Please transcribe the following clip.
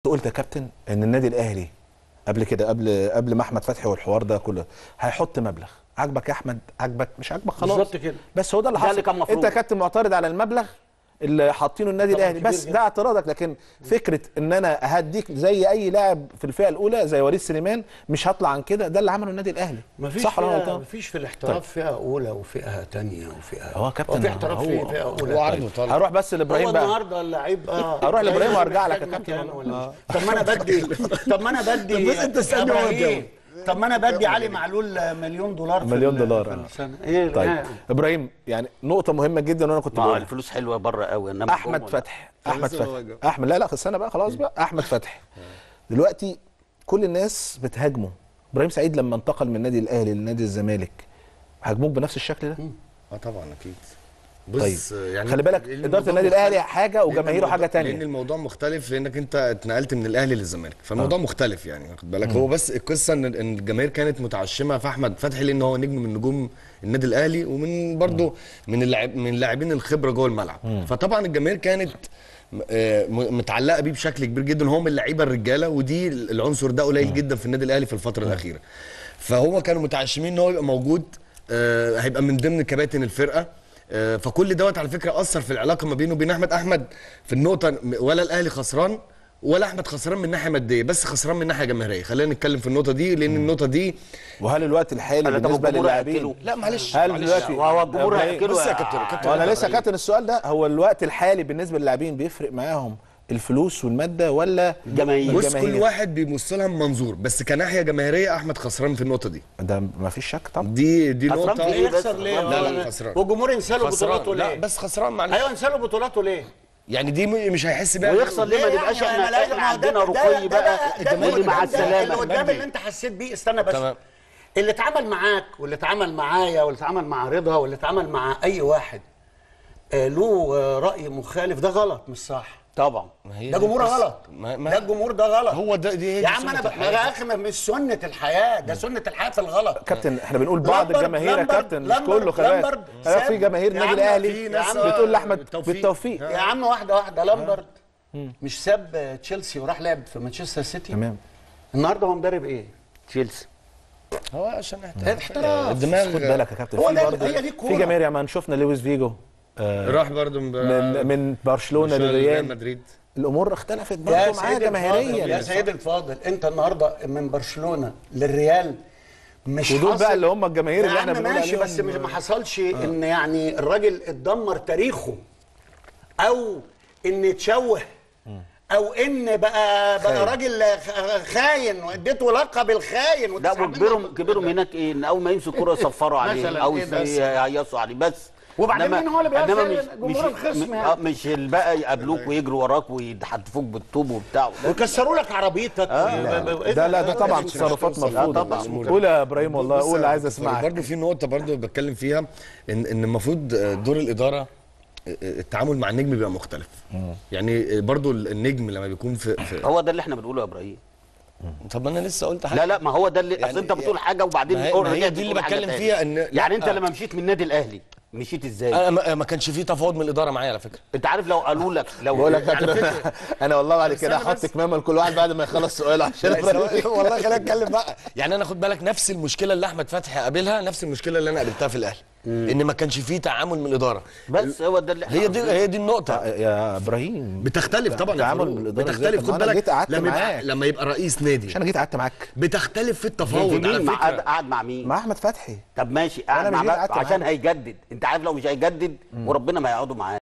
قلت يا كابتن ان النادي الاهلي قبل كده قبل قبل ما احمد فتحي والحوار ده كله هيحط مبلغ عاجبك يا احمد عاجبك مش عاجبك خلاص بالظبط كده. بس هو ده اللي ده حصل اللي كان مفروض. انت يا كابتن معترض على المبلغ اللي حاطينه النادي طبعاً الاهلي كبير بس جدا. ده اعتراضك لكن فكره ان انا هديك زي اي لاعب في الفئه الاولى زي وليد سليمان مش هطلع عن كده ده اللي عمله النادي الاهلي مفيش صح ولا أنا فيها غلطان؟ مفيش في الاحتراف طيب. فئه اولى وفئه ثانيه وفئه هو كابتن في احتراف هو- في فئه اولى هو عرضه طالع هروح بس هو لابراهيم بقى النهارده اللعيب اه أروح لإبراهيم وأرجع لك يا محتاج كابتن مكان والله. ولا طب ما انا بدي طب ما انا بدي طب بس أنت استنى يا هو إبراهيم، طب ما انا بدي علي معلول مليون دولار في مليون ال- دولار، في آه. السنه ايه طيب إيه؟ ابراهيم يعني نقطه مهمه جدا وانا كنت ما هو بقول الفلوس حلوه بره قوي انما احمد جوه لا. فتحي احمد لسه هو فتحي جاي. احمد لا لا استنى بقى خلاص بقى احمد فتحي دلوقتي كل الناس بتهاجمه ابراهيم سعيد لما انتقل من النادي الاهلي لنادي الزمالك هاجموك بنفس الشكل ده اه طبعا اكيد طيب بص يعني خلي بالك لأن اداره الموضوع النادي الاهلي مختلف. حاجه لأن وجماهيره الموضوع- حاجه لان تانية الموضوع مختلف لانك انت اتنقلت من الاهلي للزمالك فالموضوع آه. مختلف يعني واخد بالك هو بس القصه ان ان الجماهير كانت متعشمه في احمد فتحي لان هو نجم من نجوم النادي الاهلي ومن برضه من اللاعب من اللاعبين الخبره جوه الملعب فطبعا الجماهير كانت آه، م- متعلقه بيه بشكل كبير جدا هو من اللعيبه الرجاله ودي العنصر ده قليل جدا في النادي الاهلي في الفتره الاخيره فهو كانوا متعشمين ان هو يبقى موجود آه، هيبقى من ضمن كباتن الفرقه آه، فكل دوت على فكره اثر في العلاقه ما بينه وبين احمد احمد في النقطه م- ولا الاهلي خسران ولا احمد خسران من ناحيه ماديه بس خسران من ناحيه جماهيريه خلينا نتكلم في النوته دي لان النوته دي وهل الوقت الحالي أنا طب بالنسبه الجمهور للاعبين هيأكله. لا معلش هل معلش. دلوقتي وهو الجمهور إبراهيم، هيأكله بص يا يا- كابتن كابتن هو انا لسه إبراهيم. كابتن السؤال ده هو الوقت الحالي بالنسبه للاعبين بيفرق معاهم الفلوس والماده ولا الجماهير. بص الجماهير؟ كل واحد بيبص لها من منظور بس كناحيه جماهيريه احمد خسران في النقطه دي ده ما فيش شك طبعا دي دي خسران نقطه في إيه بس؟ يخسر ليه؟ لا لا خسران والجمهور ينسى له خسران بطولاته لا ليه؟ بس خسران معلش ايوه ينسى له بطولاته ليه؟ يعني دي م- مش هيحس بيها ويخسر ليه ما ليه نبقاش يعني؟ احنا أنا لا- احنا ما هو ده- عندنا ده- رقي ده- بقى ده- ده- اللي مع ده- ده- اللي السلامه قدام اللي انت حسيت بيه استنى بس تمام. اللي اتعمل معاك واللي اتعمل معايا واللي اتعمل مع رضا واللي اتعمل مع اي واحد آه، له آه، راي مخالف ده غلط مش صح طبعا ما هي ده دي جمهور القصة. غلط ما- ما- ده الجمهور ده غلط هو ده دي هي يا دي عم سنة انا ب... الحياة. يا اخي ما مش سنه الحياه ده سنه الحياه في الغلط كابتن احنا بنقول بعض لامبرد- الجماهير يا لامبرد- كابتن مش لامبرد- كله خلي بالك لامبرد خلي بالك في ساب- جماهير يا النادي عم الاهلي في ناس- بتقول لاحمد بالتوفيق. بالتوفيق يا عم واحده واحده لامبرد مش ساب تشيلسي وراح لعب في مانشستر سيتي تمام النهارده هو مدرب ايه؟ تشيلسي هو عشان احتراف احتراف. الدماغ خد بالك يا كابتن هو في ده- برضه هي دي في كورة. جماهير يا مان شفنا لويس فيجو آه، راح برضه من من برشلونه ريال للريال مدريد الامور اختلفت يا برضه معاه سيدي الفاضل جماهيريا يا سيدي الفاضل انت النهارده من برشلونه للريال مش ودول حاصل- بقى اللي هم الجماهير اللي يا احنا عم بنقول ماشي عليهم بس مش ما حصلش ان يعني الراجل اتدمر تاريخه او ان اتشوه او ان بقى بقى خاين. راجل خ- خاين واديته لقب الخاين لا وتسعة وكبرهم منهم- كبرهم هناك ايه ان اول ما يمسك كوره يصفروا عليه مثلاً او إيه بس؟ يهيصوا عليه بس وبعدين إنما- مين هو اللي بيعرف إنما يعمل مش جمهور مش الخصم م- يعني؟ آه، مش اللي بقى يقابلوك ويجروا وراك ويحدفوك بالطوب وبتاع لا. ويكسروا لك عربيتك إيه ده لا ده طبعا مش تصرفات هتوصل. مرفوضه لا طبعاً. قول يا ابراهيم والله بص قول يا عايز دكتور، اسمعك برضه في نقطه برضه بتكلم فيها ان ان المفروض دور الاداره التعامل مع النجم بيبقى مختلف يعني برضه النجم لما بيكون في, في هو ده اللي احنا بنقوله يا ابراهيم طب انا لسه قلت حاجه لا لا ما هو ده اللي يعني- اصل انت بتقول حاجه وبعدين ما هي- تقول ما هي رجعت دي اللي تقول حاجة بتكلم تاني. فيها إن- يعني لا. انت لما مشيت من النادي الاهلي مشيت ازاي انا ما- ما كانش في تفاوض من الاداره معايا على فكره انت عارف لو قالوا لك لو بقول لك على أنا- فكرة- انا والله بعد كده استنى احط بس. كمامه لكل واحد بعد ما يخلص سؤاله عشان لا، والله خلينا نتكلم بقى يعني انا خد بالك نفس المشكله اللي احمد فتحي قابلها نفس المشكله اللي انا قابلتها في الاهلي ان ما كانش فيه تعامل من الاداره بس هو ده اللي احنا هي دي هي دي النقطه يا ابراهيم بتختلف طبعا يا تعامل فاروق. من الإدارة إزاي؟ بتختلف طب ما خد أنا بالك جيت قعدت لما معاك. يبقى لما يبقى رئيس نادي مش انا جيت قعدت معاك بتختلف في التفاوض مين على مع- قعد فكره قعد مع مين مع احمد فتحي طب ماشي أنا قعد مش مع جاي بقى قعدت عشان معاه. هيجدد انت عارف لو مش هيجدد وربنا ما هيقعدوا معاه